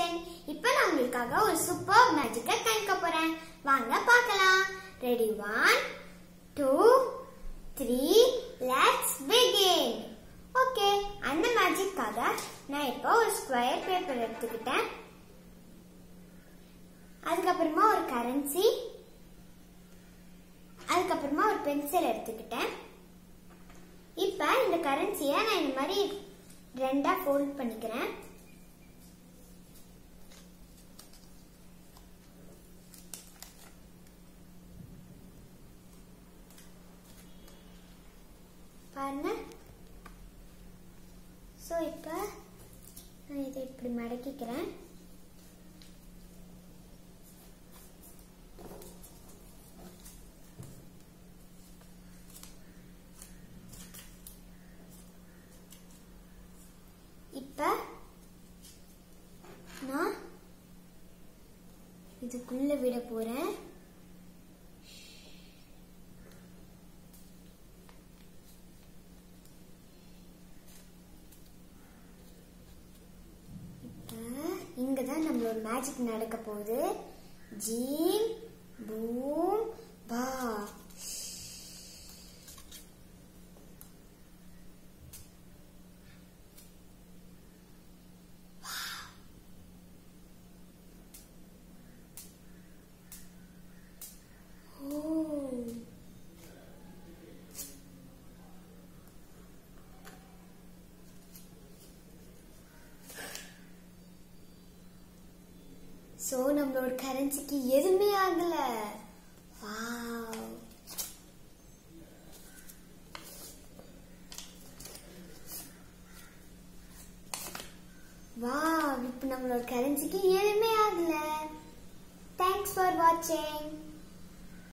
Kitchen இப்போ நான் உங்களுக்காக ஒரு சூப்பர் மேஜிக்கை காமிக்க போறேன் வாங்க பார்க்கலாம் ready one two three let's begin okay அந்த மேஜிக்காக நான் இப்போ ஒரு ஸ்கொயர் பேப்பர் எடுத்துக்கிட்டேன் அதுக்கப்புறமா ஒரு கரன்சி அதுக்கப்புறமா ஒரு பென்சில் எடுத்துக்கிட்டேன் இப்போ இந்த கரன்சியை நான் இந்த மாதிரி ரெண்டா ஃபோல்ட் பண்ணிக்கிறேன் பாருங்க ஸோ இப்போ நான் இதை இப்படி மடக்கிக்கிறேன் இப்ப நான் இதுக்குள்ள விட போறேன் இப்ப இங்கதான் நம்மளோட மேஜிக் நடக்க போகுது ஜீம் பூம் பா Oh. சோ நம்மளோட கரன்சிக்கு எதுவுமே ஆகல வாவ் வாவ் இப்போ நம்மளோட கரன்சிக்கு எதுவுமே ஆகல தேங்க்ஸ் ஃபார் வாட்சிங்